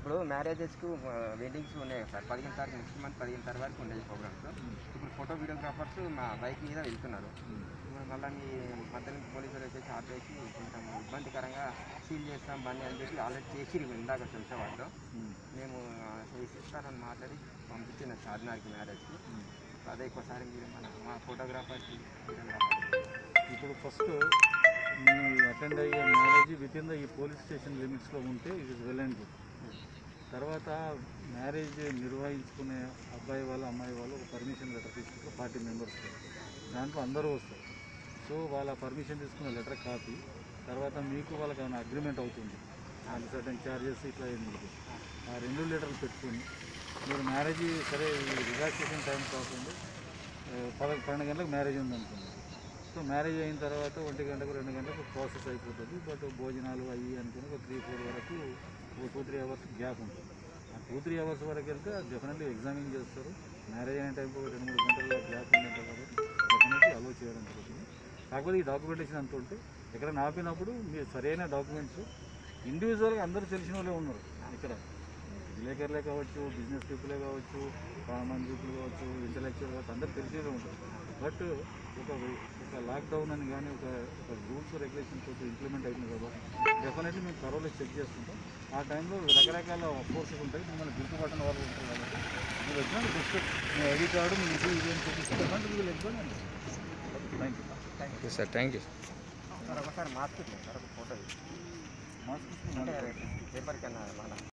ఇప్పుడు మ్యారేజెస్కు వెడ్డింగ్స్ ఉన్నాయి సార్ పదిహేను తారీఖు నెక్స్ట్ మంత్ పదిహేను తారీఖు వరకు ఉన్నాయి ప్రోగ్రామ్స్ ఇప్పుడు ఫోటో వీడియోగ్రాఫర్స్ మా బైక్ మీద వెళ్తున్నారు ఇప్పుడు మళ్ళీ మీ మధ్యలో పోలీసులు వచ్చేసి ఆపేసి కొంచెం ఇబ్బందికరంగా సీల్ చేస్తాం బండి అని చెప్పి ఆల్రెడీ చేసి ఇందాక తెలిసే వాళ్ళు మేము చేసిస్తారని మాట్లాడి పంపించిన చార్మినార్కి మ్యారేజ్కి అదే ఒకసారి మీరు మన మా ఫోటోగ్రాఫర్కి ఇప్పుడు ఫస్ట్ మీ అటెండ్ అయ్యే మ్యారేజ్ విత్ ఇన్ ద ఈ పోలీస్ స్టేషన్ లిమిట్స్లో ఉంటే it is well and good తర్వాత మ్యారేజ్ నిర్వహించుకునే అబ్బాయి వాళ్ళు అమ్మాయి వాళ్ళు ఒక పర్మిషన్ లెటర్ తీసుకుంటారు ఫార్టీ మెంబర్స్ దాంట్లో అందరూ వస్తారు సో వాళ్ళ పర్మిషన్ తీసుకున్న లెటర్ కాపీ తర్వాత మీకు వాళ్ళకి ఏమైనా అగ్రిమెంట్ అవుతుంది వాళ్ళకి సర్టన్ ఛార్జెస్ ఇట్లా ఏమి లేదు. ఆ రెండు లెటర్లు పెట్టుకొని మీరు మ్యారేజ్ సరే రిలాక్సేషన్ టైం కాకుండా ఆ, పద పన్నెండు గంటలకు మ్యారేజ్ ఉంది అనుకుందాం సో మ్యారేజ్ అయిన తర్వాత ఒంటి గంటకు రెండు గంటలకు ప్రాసెస్ అయిపోతుంది బట్ భోజనాలు అయ్యి అనుకుని ఒక త్రీ ఫోర్ వరకు ఒక టూ త్రీ అవర్స్ గ్యాప్ ఉంటుంది ఆ టూ త్రీ అవర్స్ వరకు వెళ్తే డెఫినెట్లీ ఎగ్జామిన్ చేస్తారు మ్యారేజ్ అయిన టైంకి ఒక రెండు మూడు గంటల గ్యాప్ ఉంటుంది కాబట్టి డెఫినెట్లీ అలో చేయడం జరుగుతుంది కాకపోతే ఈ డాక్యుమెంటేషన్ అంత ఉంటే ఎక్కడ ఆపినప్పుడు మీరు సరైన డాక్యుమెంట్స్ ఇండివిజువల్గా అందరూ తెలిసిన వాళ్ళే ఉన్నారు ఇక్కడ విలేకరులే కావచ్చు బిజినెస్ పీపులే కావచ్చు కామన్ పీపుల్ కావచ్చు ఇంటలెక్చువల్ కావచ్చు అందరూ తెలిసేదే ఉంటుంది బట్ ఒక ఒక లాక్డౌన్ అని కానీ ఒక ఒక రూల్స్ రెగ్యులేషన్స్ తోటి ఇంప్లిమెంట్ అయింది కాబట్టి డెఫినెట్లీ మేము త్వరలో చెక్ చేసుకుంటాం ఆ టైంలో రకరకాల ఫోర్సెస్ ఉంటాయి మిమ్మల్ని గుర్తుపట్టిన వాళ్ళు ఉంటారు కాబట్టి మీరు ఎగ్జామ్ జస్ట్ మీ ఐడి కార్డు మీ ఇది ఇది అని చూపిస్తామంటే మీరు ఎగ్జామ్ అండి thank you thank you sir thank you sir ఒకసారి మాస్క్ సార్ ఒక ఫోటో మాస్క్ అంటే పేపర్ కన్నా మన